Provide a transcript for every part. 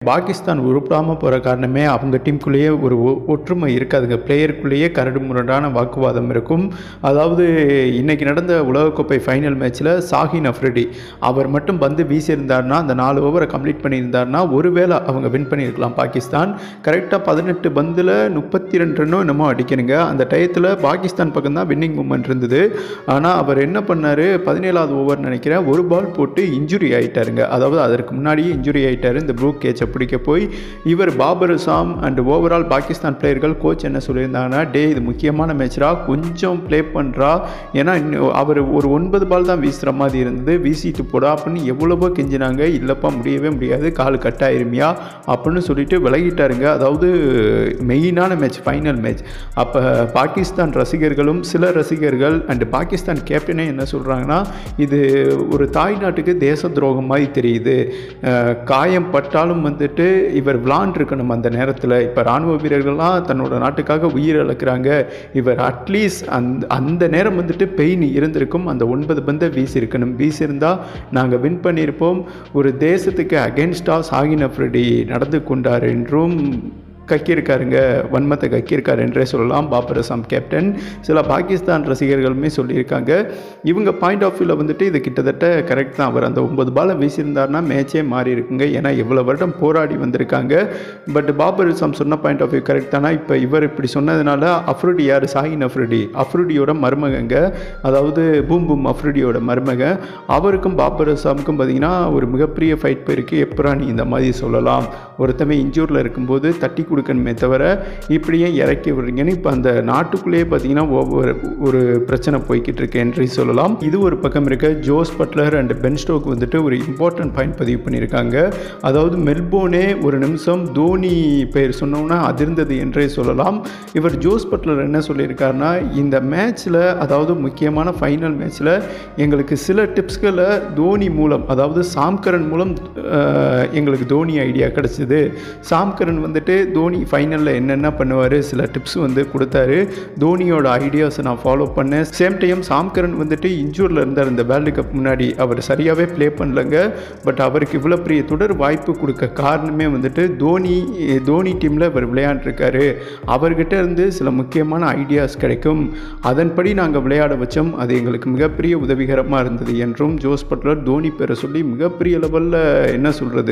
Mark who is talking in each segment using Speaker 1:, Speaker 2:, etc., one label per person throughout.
Speaker 1: பாகிஸ்தான் உருப்படாமல் போகிற காரணமே அவங்க டீமுக்குள்ளேயே ஒரு ஒ- ஒற்றுமை இருக்காதுங்க பிளேயருக்குள்ளேயே கரடு முரடான வாக்குவாதம் இருக்கும் அதாவது இன்னைக்கு நடந்த உலகக்கோப்பை ஃபைனல் மேட்ச்சில் சாஹின் அஃப்ரிடி அவர் மட்டும் பந்து வீசியிருந்தார்னா அந்த நாலு ஓவரை கம்ப்ளீட் பண்ணியிருந்தார்னா ஒருவேளை அவங்க வின் பண்ணியிருக்கலாம் பாகிஸ்தான் கரெக்டாக பதினெட்டு பந்தில் முப்பத்தி ரெண்டு ரன்னும் என்னமோ அடிக்கணுங்க அந்த டயத்தில் பாகிஸ்தான் பக்கம் தான் வின்னிங் மூமெண்ட் இருந்தது ஆனால் அவர் என்ன பண்ணார் பதினேழாவது ஓவர் நினைக்கிறேன் ஒரு பால் போட்டு இன்ஜுரி ஆயிட்டாருங்க அதாவது அதற்கு முன்னாடியே இன்ஜுரி ஆயிட்டாரு இந்த ப்ரூக் கேட்சை பிடிக்க போய் இவர் பாபர் அசாம் அண்ட் ஓவரால் பாகிஸ்தான் பிளேயர்கள் கோச் என்ன சொல்லியிருந்தாங்கன்னா டே இது முக்கியமான மேட்ச்ரா கொஞ்சம் ப்ளே பண்ணுறா ஏன்னா இன்னும் அவர் ஒரு ஒன்பது பால் தான் வீசுகிற மாதிரி இருந்தது வீசிட்டு போடா அப்படின்னு எவ்வளவோ கெஞ்சினாங்க இல்லைப்பா முடியவே முடியாது கால் கட் ஆயிருமியா அப்படின்னு சொல்லிட்டு விலகிட்டாருங்க அதாவது மெயினான மேட்ச் ஃபைனல் மேட்ச் அப்போ பாகிஸ்தான் ரசிகர்களும் சில ரசிகர்கள் அண்ட் பாகிஸ்தான் கேப்டனே என்ன சொல்கிறாங்கன்னா இது ஒரு தாய் நாட்டுக்கு தேச துரோகம் மாதிரி தெரியுது அஹ், காயம் பட்டாலும் வந்துட்டு இவர் விளாண்டுருக்கணும் அந்த நேரத்தில் இப்போ இராணுவ வீரர்கள்லாம் தன்னோட நாட்டுக்காக உயிர் இழக்கிறாங்க இவர் அட்லீஸ்ட் அந்த அந்த நேரம் வந்துட்டு பெயின் இருந்திருக்கும் அந்த ஒன்பது பந்தை வீசியிருக்கணும் வீசியிருந்தால் நாங்கள் வின் பண்ணியிருப்போம் ஒரு தேசத்துக்கு அகேன்ஸ்டாக சாகின் அஃப்ரிடி நடந்து கொண்டார் என்றும் கக்கியிருக்காருங்க வன்மத்தை கக்கியிருக்காரு என்றே சொல்லலாம் பாபர் அசாம் கேப்டன் சில பாகிஸ்தான் ரசிகர்களுமே சொல்லியிருக்காங்க இவங்க பாயிண்ட் ஆஃப் வியூவில் வந்துட்டு இது கிட்டத்தட்ட கரெக்ட் தான் அவர் அந்த ஒன்பது பாலை வீசியிருந்தாருன்னா மேட்சே மாறி இருக்குங்க ஏன்னா எவ்வளோ வருடம் போராடி வந்திருக்காங்க பட் பாபர் அசாம் சொன்ன பாயிண்ட் ஆஃப் வியூ கரெக்ட் தானா இப்போ இவர் இப்படி சொன்னதுனால அஃப்ரிடி யார் சாஹின் அஃப்ரிடி அஃப்ரிடியோட மருமகங்க அதாவது பூம் பூம் அஃப்ரிடியோட மருமக அவருக்கும் பாபர் அசாமுக்கும் பார்த்தீங்கன்னா ஒரு மிகப்பெரிய ஃபைட் போயிருக்கு எப்பரா நீ இந்த மாதிரி சொல்லலாம் ஒருத்தவன் இன்ஜூரில் இருக்கும்போது தட்டி கொடுக்கணுமே தவிர இப்படியே இறக்கி விடுறீங்கன்னு இப்போ அந்த நாட்டுக்குள்ளேயே பார்த்தீங்கன்னா ஒவ்வொரு ஒரு பிரச்சனை போய்கிட்டு இருக்கு என்று சொல்லலாம் இது ஒரு பக்கம் இருக்க Jos Buttler and Ben Stoke வந்துட்டு ஒரு இம்பார்ட்டன்ட் பாயிண்ட் பதிவு பண்ணியிருக்காங்க அதாவது மெல்போர்னே ஒரு நிமிஷம் தோனி பெயர் சொன்னோன்னா அதிர்ந்தது என்றே சொல்லலாம் இவர் ஜோஸ் பட்லர் என்ன சொல்லியிருக்காருன்னா இந்த மேட்ச்சில் அதாவது முக்கியமான ஃபைனல் மேட்ச்சில் எங்களுக்கு சில டிப்ஸ்களை தோனி மூலம் அதாவது சாம்கரன் மூலம் அஹ், எங்களுக்கு தோனி ஐடியா கிடச்சிது சாம்கரன் வந்துட்டு தோனி ஃபைனலில் என்னென்ன பண்ணுவார் சில டிப்ஸ் வந்து கொடுத்தாரு தோனியோட ஐடியாஸை நான் ஃபாலோ பண்ணேன் சேம் டைம் சாம்கரன் வந்துட்டு இன்ஜூரில் இருந்தார் இந்த வேர்ல்டு கப் முன்னாடி அவர் சரியாகவே ப்ளே பண்ணலங்க பட் அவருக்கு இவ்வளோ பெரிய தொடர் வாய்ப்பு கொடுக்க காரணமே வந்துட்டு தோனி தோனி டீமில் இவர் விளையாண்டுருக்காரு அவர்கிட்ட இருந்து சில முக்கியமான ஐடியாஸ் கிடைக்கும் அதன்படி நாங்கள் விளையாட வச்சோம் அது எங்களுக்கு மிகப்பெரிய உதவிகரமாக இருந்தது என்றும் ஜோஸ் பட்லர் தோனி பேரை சொல்லி மிகப்பெரிய லெவலில் என்ன சொல்கிறது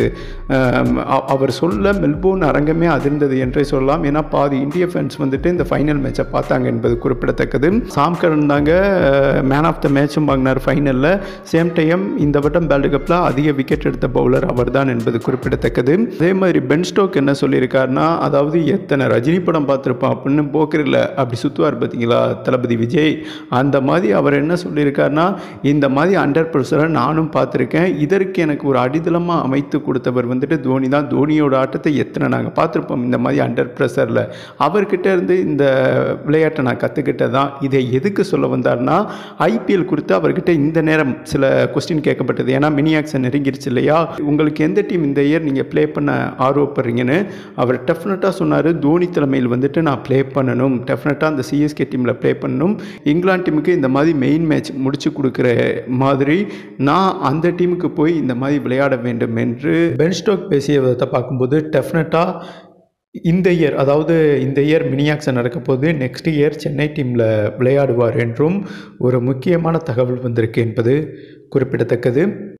Speaker 1: அவர் சொல்ல மெல்போர்ன் அரங்கமே அதிர்ந்தது என்றே சொல்லலாம் ஏன்னா பாதி இந்திய ஃபேன்ஸ் வந்துட்டு இந்த ஃபைனல் மேட்சை பார்த்தாங்க என்பது குறிப்பிடத்தக்கது சாம்கரன் தாங்க மேன் ஆஃப் த மேட்சும் வாங்கினார் ஃபைனலில் சேம் டைம் இந்த வட்டம் வேர்ல்டு கப்பில் அதிக விக்கெட் எடுத்த பவுலர் அவர்தான் என்பது குறிப்பிடத்தக்கது அதே மாதிரி பென் ஸ்டோக் என்ன சொல்லியிருக்காருன்னா அதாவது எத்தனை ரஜினி படம் பார்த்துருப்பான் அப்படின்னு போக்கரில் அப்படி சுற்றுவார் பார்த்தீங்களா தளபதி விஜய் அந்த மாதிரி அவர் என்ன சொல்லியிருக்காருன்னா இந்த மாதிரி அண்டர் ப்ரெஷரை நானும் பார்த்துருக்கேன் இதற்கு எனக்கு ஒரு அடித்தளமாக அமைத்து கொடுத்தவர் வந்துட்டு தோனி தான் தோனியோட ஆட்டத்தை எத்தனை நாங்கள் பார்த்துருப்போம் இந்த மாதிரி அண்டர் ப்ரெஷரில் அவர்கிட்ட இருந்து இந்த விளையாட்டை நான் கற்றுக்கிட்டது தான் இதை எதுக்கு சொல்ல வந்தார்னா ஐபிஎல் குறித்து அவர்கிட்ட இந்த நேரம் சில கொஸ்டின் கேட்கப்பட்டது ஏன்னா மினி ஆக்ஷன் நெருங்கிருச்சு இல்லையா உங்களுக்கு எந்த டீம் இந்த இயர் நீங்கள் ப்ளே பண்ண ஆர்வப்படுறீங்கன்னு அவர் டெஃபினட்டாக சொன்னார் தோனி தலைமையில் வந்துட்டு நான் ப்ளே பண்ணணும் டெஃபினட்டாக அந்த சிஎஸ்கே டீமில் ப்ளே பண்ணணும் இங்கிலாந்து டீமுக்கு இந்த மாதிரி மெயின் மேட்ச் முடிச்சு கொடுக்குற மாதிரி நான் அந்த டீமுக்கு போய் இந்த மாதிரி விளையாட வேண்டும் என்று பென் ஸ்டோக் பேசிய விதத்தை பார்க்கும்போது டெஃபினட்டாக இந்த இயர் அதாவது இந்த இயர் மினியாக்ஸன் நடக்க போது நெக்ஸ்ட் இயர் சென்னை டீமில் விளையாடுவார் என்றும் ஒரு முக்கியமான தகவல் வந்திருக்கு என்பது குறிப்பிடத்தக்கது